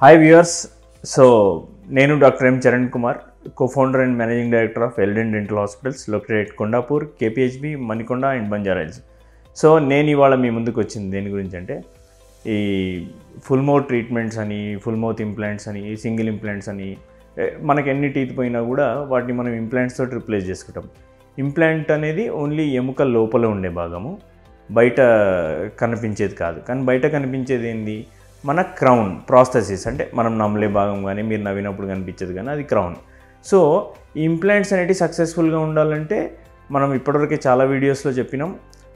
hi viewers so నేను doctor M Charan Kumar co-founder and managing director of Elden dental hospitals located Kondapur KPHB Manikonda and Banjara Hills so నేను ఇవాళ మీ ముందుకు వచ్చింది దేని గురించి అంటే ఈ ఫుల్ మౌత్ ట్రీట్మెంట్స్ అని ఫుల్ మౌత్ ఇంప్లాంట్స్ అని సింగిల్ ఇంప్లాంట్స్ అని ఏ, మనకి ఎన్ని టీత్ పోయినా కూడా వాటిని మనం ఇంప్లాంట్స్ తోటి రిప్లేస్ చేసుకుంటాం ఇంప్లాంట్ అనేది ఓన్లీ ఎముక లోపల ఉండే భాగము బయట కనిపించేది కాదు కానీ బయట కనిపించేది ఏంది మన క్రౌన్ ప్రాస్థెసిస్ అంటే మనం నమ్మలే భాగం కానీ మీరు నవ్వినప్పుడు కనిపించేది కానీ అది క్రౌన్ సో ఈ ఇంప్లాంట్స్ అనేవి సక్సెస్ఫుల్గా ఉండాలంటే మనం ఇప్పటివరకే చాలా వీడియోస్లో చెప్పినాం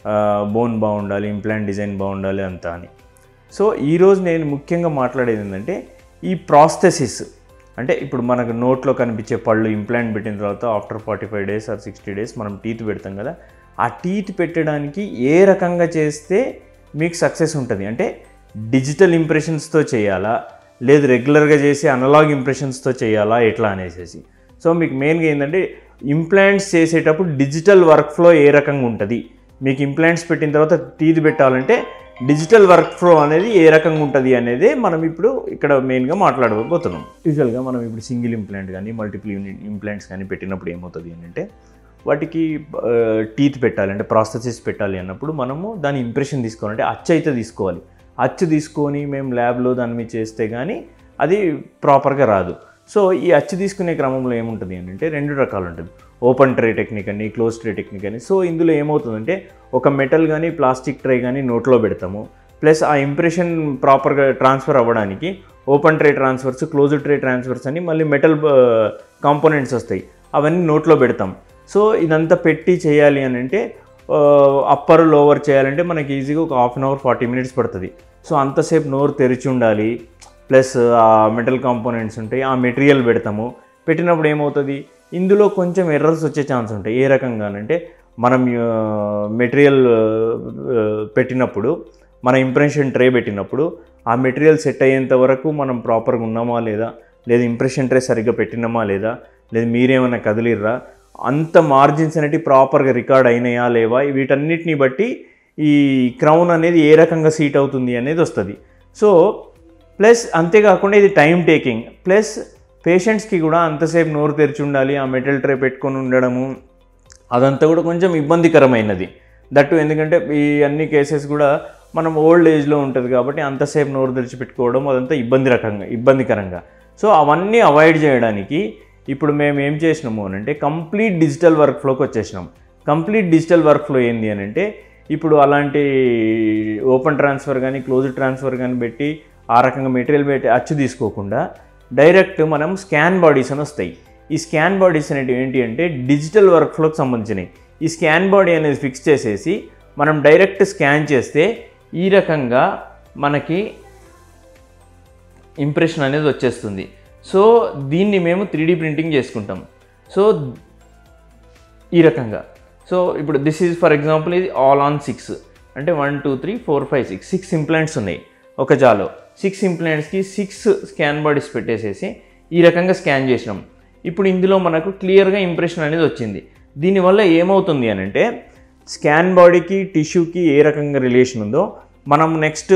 బోన్ బాగుండాలి ఇంప్లాంట్ డిజైన్ బాగుండాలి అంతా అని సో ఈరోజు నేను ముఖ్యంగా మాట్లాడేది ఏంటంటే ఈ ప్రాస్థెసిస్ అంటే ఇప్పుడు మనకు నోట్లో కనిపించే పళ్ళు ఇంప్లాంట్ పెట్టిన తర్వాత after forty five days or sixty days మనం టీత్ పెడతాం కదా ఆ టీత్ పెట్టడానికి ఏ రకంగా చేస్తే మీకు సక్సెస్ ఉంటుంది అంటే డిజిటల్ ఇంప్రెషన్స్తో చేయాలా లేదు రెగ్యులర్గా చేసే అనలాగ్ ఇంప్రెషన్స్తో చేయాలా ఎట్లా అనేసి సో మీకు మెయిన్గా ఏంటంటే ఇంప్లాంట్స్ చేసేటప్పుడు డిజిటల్ వర్క్ ఫ్లో ఏ రకంగా ఉంటుంది మీకు ఇంప్లాంట్స్ పెట్టిన తర్వాత టీత్ పెట్టాలంటే డిజిటల్ వర్క్ ఫ్లో అనేది ఏ రకంగా ఉంటుంది అనేది మనం ఇప్పుడు ఇక్కడ మెయిన్గా మాట్లాడబోతున్నాం యూజువల్గా మనం ఇప్పుడు సింగిల్ ఇంప్లాంట్ కానీ మల్టిపుల్ యూనిట్ ఇంప్లాంట్స్ కానీ పెట్టినప్పుడు ఏమవుతుంది అని అంటే వాటికి టీత్ పెట్టాలి అంటే ప్రాస్థెసిస్ పెట్టాలి అన్నప్పుడు మనము దాని ఇంప్రెషన్ తీసుకోవాలంటే అచ్చు అయితే తీసుకోవాలి అచ్చు తీసుకొని మేము ల్యాబ్లో దాని మీద చేస్తే కానీ అది ప్రాపర్గా రాదు సో ఈ అచ్చు తీసుకునే క్రమంలో ఏముంటుంది అని అంటే రెండు రకాలు ఉంటుంది ఓపెన్ ట్రే టెక్నిక్ అని క్లోజ్ ట్రే టెక్నిక్ అని సో ఇందులో ఏమవుతుందంటే ఒక మెటల్ కానీ ప్లాస్టిక్ ట్రే కానీ నోట్లో పెడతాము ప్లస్ ఆ ఇంప్రెషన్ ప్రాపర్గా ట్రాన్స్ఫర్ అవ్వడానికి open tray transfers closed tray transfers అని మళ్ళీ మెటల్ కాంపోనెంట్స్ వస్తాయి అవన్నీ నోట్లో పెడతాం సో ఇదంతా పెట్టి చేయాలి అని అంటే అప్పర్ లోవర్ చేయాలంటే మనకి ఈజీగా ఒక half an hour forty minutes పడుతుంది సో అంతసేపు నోరు తెరిచి ఉండాలి ప్లస్ ఆ మెటల్ కాంపోనెంట్స్ ఉంటాయి ఆ మెటీరియల్ పెడతాము పెట్టినప్పుడు ఏమవుతుంది ఇందులో కొంచెం ఎర్రర్స్ వచ్చే ఛాన్స్ ఉంటాయి ఏ రకంగానంటే మనం మెటీరియల్ పెట్టినప్పుడు మన ఇంప్రెషన్ ట్రే పెట్టినప్పుడు ఆ మెటీరియల్ సెట్ అయ్యేంత వరకు మనం ప్రాపర్గా ఉన్నామా లేదా లేదా ఇంప్రెషన్ ట్రే సరిగ్గా పెట్టినామా లేదా లేదా మీరేమైనా కదిలిర్రా అంత మార్జిన్స్ అనేవి ప్రాపర్గా రికార్డ్ అయినాయా లేవా వీటన్నిటిని బట్టి ఈ క్రౌన్ అనేది ఏ రకంగా సీట్ అవుతుంది అనేది వస్తుంది సో ప్లస్ అంతేకాకుండా ఇది టైం టేకింగ్ ప్లస్ పేషెంట్స్కి కూడా అంతసేపు నోరు తెరిచి ఉండాలి ఆ మెటల్ ట్రే పెట్టుకొని ఉండడము అదంతా కూడా కొంచెం ఇబ్బందికరమైనది దట్టు ఎందుకంటే ఈ అన్ని కేసెస్ కూడా మనం ఓల్డ్ ఏజ్లో ఉంటుంది కాబట్టి అంతసేపు నోరు తెరిచి పెట్టుకోవడం అదంతా ఇబ్బంది రకంగా ఇబ్బందికరంగా సో అవన్నీ అవాయిడ్ చేయడానికి ఇప్పుడు మేము ఏం చేసినాము అని అంటే కంప్లీట్ డిజిటల్ వర్క్ ఫ్లోకి వచ్చేసినాం కంప్లీట్ డిజిటల్ వర్క్ ఫ్లో ఏంది అని అంటే ఇప్పుడు అలాంటి ఓపెన్ ట్రాన్స్ఫర్ కానీ క్లోజ్ ట్రాన్స్ఫర్ కానీ పెట్టి ఆ రకంగా మెటీరియల్ పెట్టి అచ్చు తీసుకోకుండా డైరెక్ట్ మనం స్కాన్ బాడీస్ అని వస్తాయి ఈ స్కాన్ బాడీస్ అనేటివి ఏంటి అంటే డిజిటల్ వర్క్ ఫ్లోకి సంబంధించినవి ఈ స్కాన్ బాడీ అనేది ఫిక్స్ చేసేసి మనం డైరెక్ట్ స్కాన్ చేస్తే ఈ రకంగా మనకి ఇంప్రెషన్ అనేది వచ్చేస్తుంది సో దీన్ని మేము త్రీ ప్రింటింగ్ చేసుకుంటాం సో ఈ రకంగా సో ఇప్పుడు దిస్ ఈజ్ ఫర్ ఎగ్జాంపుల్ ఇది ఆల్ ఆన్ సిక్స్ అంటే one two three four five six six implants ఉన్నాయి ఒక జాలో సిక్స్ ఇంప్లాంట్స్కి సిక్స్ స్కాన్ బాడీస్ పెట్టేసేసి ఈ రకంగా స్కాన్ చేసినాం ఇప్పుడు ఇందులో మనకు క్లియర్గా ఇంప్రెషన్ అనేది వచ్చింది దీనివల్ల ఏమవుతుంది అని అంటే స్కాన్ బాడీకి టిష్యూకి ఏ రకంగా రిలేషన్ ఉందో మనం నెక్స్ట్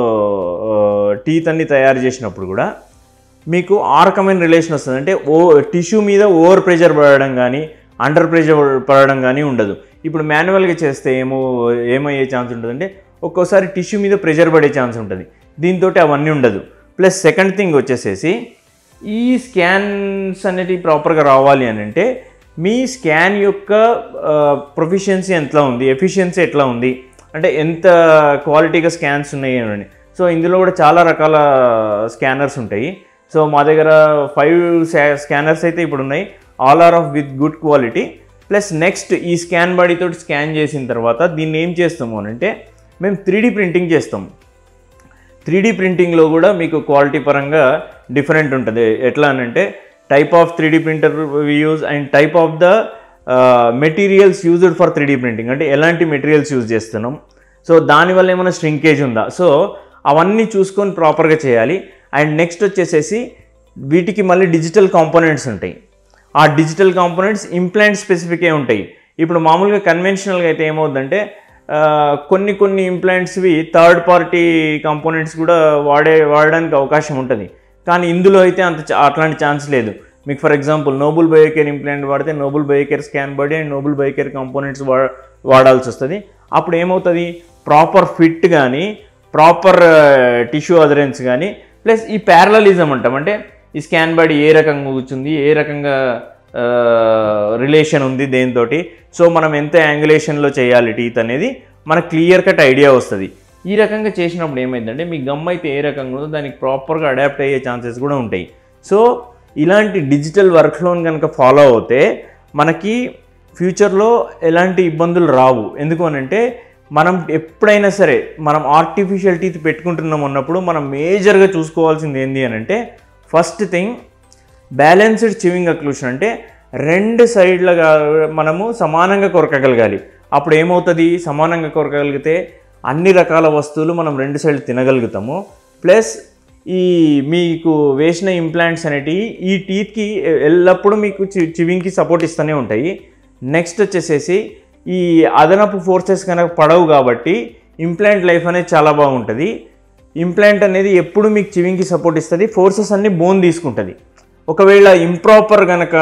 టీత్ అన్ని తయారు చేసినప్పుడు కూడా మీకు ఆ రకమైన రిలేషన్ వస్తుంది అంటే ఓ టిష్యూ మీద ఓవర్ ప్రెషర్ పడడం కానీ అండర్ ప్రెషర్ పడడం కానీ ఉండదు ఇప్పుడు మాన్యువల్గా చేస్తే ఏమో ఏమయ్యే ఛాన్స్ ఉంటుందంటే ఒక్కోసారి టిష్యూ మీద ప్రెషర్ పడే ఛాన్స్ ఉంటుంది దీంతో అవన్నీ ఉండదు ప్లస్ సెకండ్ థింగ్ వచ్చేసేసి ఈ స్కాన్స్ అనేటివి ప్రాపర్గా రావాలి అని అంటే మీ స్కాన్ యొక్క ప్రొఫిషియన్సీ ఎట్లా ఉంది ఎఫిషియన్సీ ఎట్లా ఉంది అంటే ఎంత క్వాలిటీగా స్కాన్స్ ఉన్నాయి అని సో ఇందులో కూడా చాలా రకాల స్కానర్స్ ఉంటాయి సో మా దగ్గర ఫైవ్ స్కానర్స్ అయితే ఇప్పుడు ఉన్నాయి all are of with good quality plus next ఈ స్కాన్ బాడీతో స్కాన్ చేసిన తర్వాత దీన్ని ఏం చేస్తాము అని అంటే మేము త్రీ ప్రింటింగ్ చేస్తాం త్రీ ప్రింటింగ్లో కూడా మీకు క్వాలిటీ పరంగా డిఫరెంట్ ఉంటుంది ఎట్లా అని అంటే type of three printer use and type of the materials used for three printing అంటే ఎలాంటి మెటీరియల్స్ యూజ్ చేస్తున్నాం సో దానివల్ల ఏమైనా స్ట్రింకేజ్ ఉందా సో అవన్నీ చూసుకొని ప్రాపర్గా చేయాలి అండ్ నెక్స్ట్ వచ్చేసేసి వీటికి మళ్ళీ డిజిటల్ కాంపోనెంట్స్ ఉంటాయి ఆ డిజిటల్ కాంపోనెంట్స్ ఇంప్లాంట్ స్పెసిఫికే ఉంటాయి ఇప్పుడు మామూలుగా కన్వెన్షనల్గా అయితే ఏమవుతుందంటే ఆ, కొన్ని కొన్ని ఇంప్లాంట్స్వి థర్డ్ పార్టీ కాంపోనెంట్స్ కూడా వాడే వాడడానికి అవకాశం ఉంటుంది కానీ ఇందులో అయితే అంత చ- అట్లాంటి ఛాన్స్ లేదు మీకు for example Nobel Biocare implant వాడితే Nobel Biocare scan body and Nobel Biocare components వా వాడాల్సి వస్తుంది అప్పుడు ఏమవుతుంది ప్రాపర్ ఫిట్ కానీ ప్రాపర్ టిష్యూ అదరెన్స్ కానీ ప్లస్ ఈ ప్యారలలిజం అంటాం అంటే ఈ స్కాన్ బాడీ ఏ రకంగా కూర్చుంది ఏ రకంగా రిలేషన్ ఉంది దేనితోటి సో మనం ఎంత యాంగులేషన్లో చేయాలి టీత్ అనేది మనకు క్లియర్ కట్ ఐడియా వస్తుంది ఈ రకంగా చేసినప్పుడు ఏమైందంటే మీ గమ్ అయితే ఏ రకంగా ఉందో దానికి ప్రాపర్గా అడాప్ట్ అయ్యే ఛాన్సెస్ కూడా ఉంటాయి సో ఇలాంటి డిజిటల్ వర్క్ఫ్లోని కనుక ఫాలో అవుతే మనకి ఫ్యూచర్లో ఎలాంటి ఇబ్బందులు రావు ఎందుకు అనంటే మనం ఎప్పుడైనా సరే మనం ఆర్టిఫిషియల్ టీత్ పెట్టుకుంటున్నాం అన్నప్పుడు మనం మేజర్గా చూసుకోవాల్సింది ఏంటి అని అంటే first thing balanced chewing occlusion అంటే రెండు సైడ్లుగా మనము సమానంగా కొరకగలగాలి అప్పుడు ఏమవుతుంది సమానంగా కొరకగలిగితే అన్ని రకాల వస్తువులు మనం రెండు సైడ్లు తినగలుగుతాము ప్లస్ ఈ మీకు వేసిన ఇంప్లాంట్స్ అనేటివి ఈ టీత్కి ఎల్లప్పుడూ మీకు చి చివింగ్కి సపోర్ట్ ఇస్తూనే ఉంటాయి నెక్స్ట్ వచ్చేసేసి ఈ అదనపు ఫోర్సెస్ కనుక పడవు కాబట్టి ఇంప్లాంట్ లైఫ్ అనేది చాలా బాగుంటుంది ఇంప్లాంట్ అనేది ఎప్పుడు మీకు చివింగ్కి సపోర్ట్ ఇస్తుంది ఫోర్సెస్ అన్ని బోన్ తీసుకుంటుంది ఒకవేళ ఇంప్రాపర్ కనుక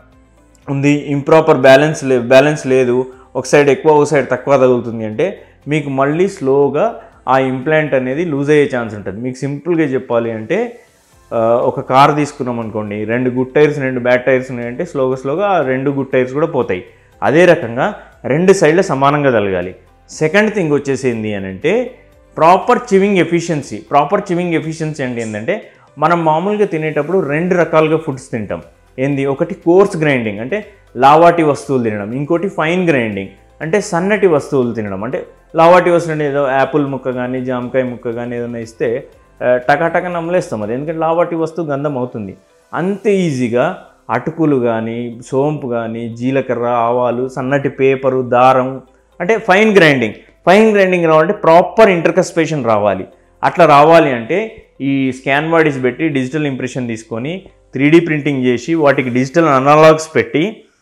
ఉంది ఇంప్రాపర్ బ్యాలెన్స్ లే బ్యాలెన్స్ లేదు ఒక సైడ్ ఎక్కువ ఒక సైడ్ తక్కువ తగులుతుంది అంటే మీకు మళ్ళీ స్లోగా ఆ ఇంప్లాంట్ అనేది లూజ్ అయ్యే ఛాన్స్ ఉంటుంది మీకు సింపుల్గా చెప్పాలి అంటే ఆ, ఒక కార్ తీసుకున్నాం అనుకోండి రెండు గుడ్ టైర్స్ రెండు బ్యాడ్ టైర్స్ ఉన్నాయంటే స్లోగా స్లోగా ఆ రెండు గుడ్ టైర్స్ కూడా పోతాయి అదే రకంగా రెండు సైడ్ల సమానంగా తలగాలి సెకండ్ థింగ్ వచ్చేసి ఏంటి అని అంటే proper chewing efficiency proper chewing efficiency అంటే ఏంటంటే మనం మామూలుగా తినేటప్పుడు రెండు రకాలుగా ఫుడ్స్ తింటాం ఏంది ఒకటి కోర్స్ గ్రైండింగ్ అంటే లావాటి వస్తువులు తినడం ఇంకోటి ఫైన్ గ్రైండింగ్ అంటే సన్నటి వస్తువులు తినడం అంటే లావాటి వస్తువులు అంటే ఏదో యాపిల్ ముక్క కానీ జామకాయ ముక్క కానీ ఏదైనా ఇస్తే ఆ, టకాటక నమ్మలేస్తాం అది ఎందుకంటే లావాటి వస్తువు గంధం అవుతుంది అంతే ఈజీగా అటుకులు కానీ సోంపు కానీ జీలకర్ర ఆవాలు సన్నటి పేపరు దారం అంటే ఫైన్ గ్రైండింగ్ ఫైన్ గ్రైండింగ్ రావాలంటే ప్రాపర్ ఇంటర్కస్పేషన్ రావాలి అట్లా రావాలి అంటే ఈ స్కాన్ బాడీస్ పెట్టి డిజిటల్ ఇంప్రెషన్ తీసుకొని త్రీ ప్రింటింగ్ చేసి వాటికి డిజిటల్ అనలాగ్స్ పెట్టి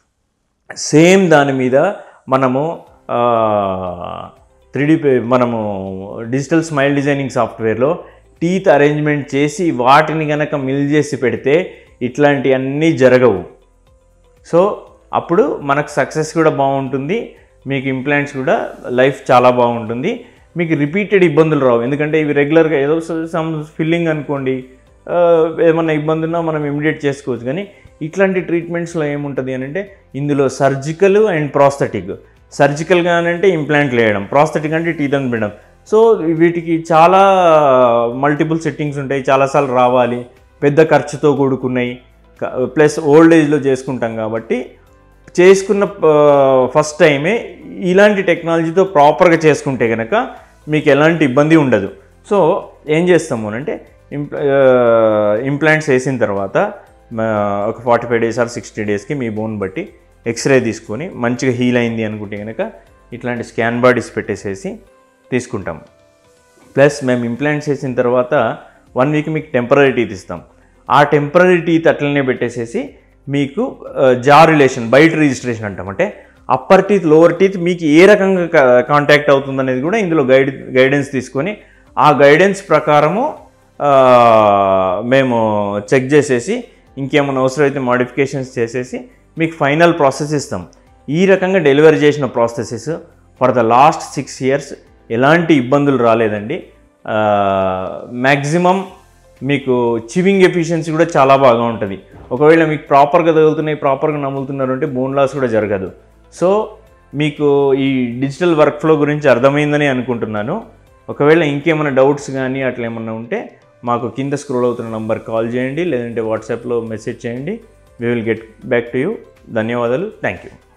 సేమ్ దాని మీద మనము త్రీ మనము డిజిటల్ స్మైల్ డిజైనింగ్ సాఫ్ట్వేర్లో టీత్ అరేంజ్మెంట్ చేసి వాటిని కనుక మిల్ చేసి పెడితే ఇట్లాంటివన్నీ జరగవు సో అప్పుడు మనకు సక్సెస్ కూడా బాగుంటుంది మీకు ఇంప్లాంట్స్ కూడా లైఫ్ చాలా బాగుంటుంది మీకు రిపీటెడ్ ఇబ్బందులు రావు ఎందుకంటే ఇవి రెగ్యులర్గా ఏదో సమ్ ఫిల్లింగ్ అనుకోండి ఆ, ఏమన్నా ఇబ్బంది ఉన్నా మనం ఇమిడియేట్ చేసుకోవచ్చు కానీ ఇట్లాంటి ట్రీట్మెంట్స్లో ఏముంటుంది అని అంటే ఇందులో సర్జికల్ అండ్ ప్రాస్థెటిక్ సర్జికల్గా అంటే ఇంప్లాంట్ వేయడం ప్రాస్థెటిక్ అంటే టీత్ అని పెట్టడం సో వీటికి చాలా మల్టిపుల్ సెట్టింగ్స్ ఉంటాయి చాలాసార్లు రావాలి పెద్ద ఖర్చుతో కూడుకున్నాయి ప్లస్ ఓల్డ్ ఏజ్లో చేసుకుంటాం కాబట్టి చేసుకున్న ఫస్ట్ టైమే ఇలాంటి టెక్నాలజీతో ప్రాపర్గా చేసుకుంటే కనుక మీకు ఎలాంటి ఇబ్బంది ఉండదు సో ఏం చేస్తాము అంటే ఇంప్ల ఇంప్లాంట్స్ వేసిన తర్వాత మా ఒక forty five days or sixty డేస్కి మీ బోన్ బట్టి ఎక్స్రే తీసుకొని మంచిగా హీల్ అయింది అనుకుంటే కనుక ఇట్లాంటి స్కాన్ బాడీస్ పెట్టేసేసి తీసుకుంటాం ప్లస్ మేము ఇంప్లాంట్స్ చేసిన తర్వాత వన్ వీక్ మీకు టెంపరీ టీత్ ఇస్తాం ఆ టెంపరీ టీత్ అట్లనే పెట్టేసేసి మీకు జా రిలేషన్ బయట రిజిస్ట్రేషన్ అంటాం అంటే అప్పర్ టీత్ లోవర్ టీత్ మీకు ఏ రకంగా కాంటాక్ట్ అవుతుంది అనేది కూడా ఇందులో గైడ్ గైడెన్స్ తీసుకొని ఆ గైడెన్స్ ప్రకారము ఆ, మేము చెక్ చేసేసి ఇంకేమైనా అవసరం అయితే మాడిఫికేషన్స్ చేసేసి మీకు ఫైనల్ ప్రాసెస్ ఇస్తాం ఈ రకంగా డెలివరీ చేసిన processes for the last six years ఎలాంటి ఇబ్బందులు రాలేదండి మ్యాక్సిమం మీకు చివింగ్ ఎఫిషియన్సీ కూడా చాలా బాగా ఉంటుంది ఒకవేళ మీకు ప్రాపర్గా తగులుతున్నాయి ప్రాపర్గా నమ్ములుతున్నారు అంటే బోన్ లాస్ కూడా జరగదు సో మీకు ఈ డిజిటల్ వర్క్ ఫ్లో గురించి అర్థమైందని అనుకుంటున్నాను ఒకవేళ ఇంకేమైనా డౌట్స్ కానీ అట్లా ఏమన్నా ఉంటే మాకు కింద స్క్రోల్ అవుతున్న నంబర్ కాల్ చేయండి లేదంటే వాట్సాప్లో మెసేజ్ చేయండి we will get back to you ధన్యవాదాలు థ్యాంక్ యూ